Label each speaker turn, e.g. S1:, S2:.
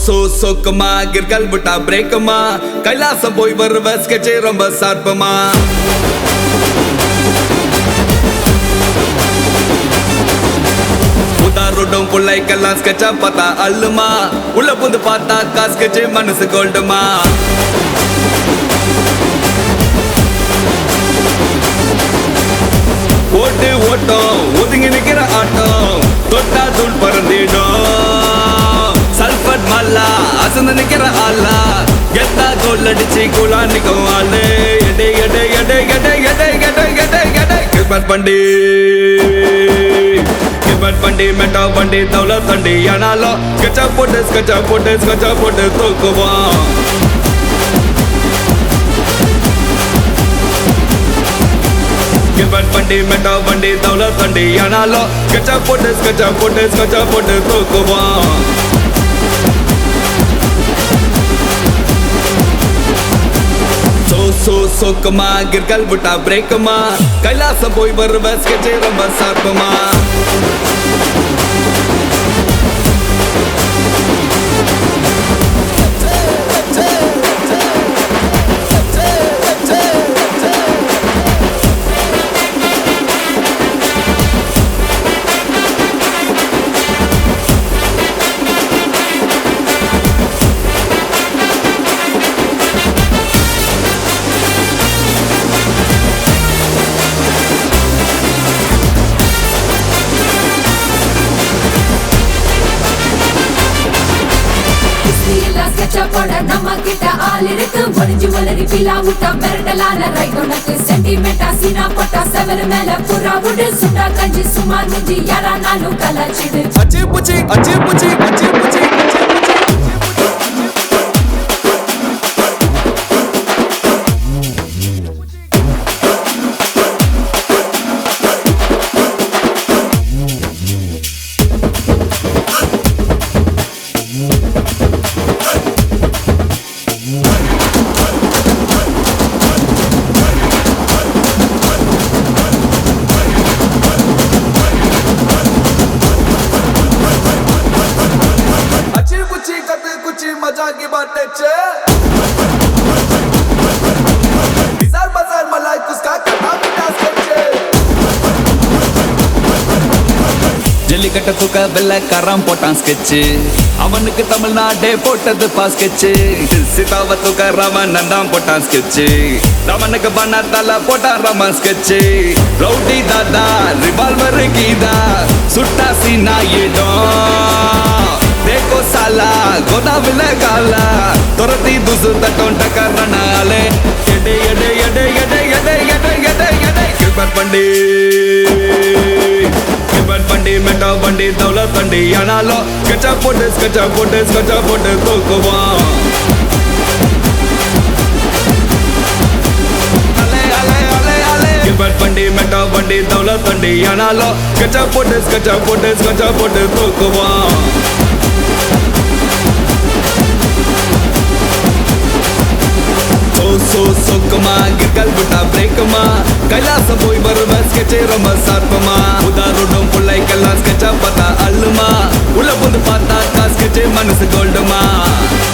S1: So சொக்குமா கிற்கல் விட்டா பிரேக்குமா கைலாசம் போய் வருவ ஸ்கெட்சே ரொம்ப சார்பமா உதாரோடும் பிள்ளைக்கெல்லாம் ஸ்கெட்சா பார்த்தா அல்லுமா உள்ள புந்து பார்த்தா காஸ்கெட்சே மனசு கோல்டுமா ஓட்டு ஓட்டம் ஒதுங்கி நிக்கிற ஆட்டம் தொட்டா தூள் பறந்திடும் சல்பட் மல்லா அசந்து நிக்கிற ஆளா கெத்தா கோல் அடிச்சு குலா நிக்கும் ஆளு எடை எடை எடை எடை எடை எடை எடை எடை கிரிப்பட் பண்டி கிரிப்பட் பண்டி மெட்டா பண்டி தௌல தண்டி ஆனாலும் ஸ்கெட்சா போட்டு ஸ்கெட்சா போட்டு ஸ்கெட்சா போட்டு தூக்குவான் கிரிப்பட் பண்டி மெட்டா பண்டி தௌல தண்டி ஆனாலும் ஸ்கெட்சா போட்டு ஸ்கெட்சா போட்டு ஸ்கெட்சா போட்டு தூக்குவான் சோ சோ சொக்குமா கிற்கல் விட்டா பிரேக்குமா கைலாசம் போய் வருவ ஸ்கெட்சே ரொம்ப சார்பமா
S2: ஹிஸ்டரியில sketch up போட நம்ம கிட்ட ஆள் இருக்கு. ஒளிஞ்சு ஒளிரி பிலா விட்டா மிரட்டலான right உனக்கு. sentiment ஆ சீனா போட்டா செவரு மேல புறா விடு. சுண்டா கஞ்சி சுமார் மிஞ்சி யாரானாலும் கலாச்சிடு.
S1: அச்சி புச்சி அச்சி புச்சி அச்சி புச்சி अच्छी कुची कते कुची मजा की बातें छे बिजार बाजार मलाई कुसका कथा मिटा स्केचे ஜல்லிக்கட்ட தூக்க வெள்ளக்காரன் போட்டான் ஸ்கெட்சு அவனுக்கு தமிழ்நாடே போட்டது பா ஸ்கெட்சு சீதாவ தூக்க ராமன் தான் போட்டான் ஸ்கெட்சு ராமனுக்கு பண்ணாத்தால போட்டான் ராமன் ஸ்கெட்சு ரவுடி தாதா ரிவால்வர் கீதா சுட்டா சீனா இடம் देखो साला गोदाविले काला तुरती दुसु तटों टकरनाले एडे एडे एडे एडे एडे एडे एडे एडे किरपट पंडी கிரிப்பட் பண்டி மெட்டா பண்டி தௌல தண்டி ஆனாலும் ஸ்கெட்சா போட்டு ஸ்கெட்சா போட்டு ஸ்கெட்சா போட்டு தூக்குவான் அலே அலே அலே அலே கிரிப்பட் பண்டி மெட்டா பண்டி தௌல தண்டி ஆனாலும் ஸ்கெட்சா போட்டு ஸ்கெட்சா போட்டு ஸ்கெட்சா போட்டு தூக்குவான் சோ சோ சொக்குமா கிற்கல் விட்டா பிரேக்குமா கைலாசம் போய் வருவ ஸ்கெட்சே ரொம்ப சார்பமா உதாரோடும் பிள்ளைக்கெல்லாம் ஸ்கெட்சா பார்த்தா அல்லுமா உள்ள புந்து பார்த்தா ஸ்கெட்சே மனசு கோல்டுமா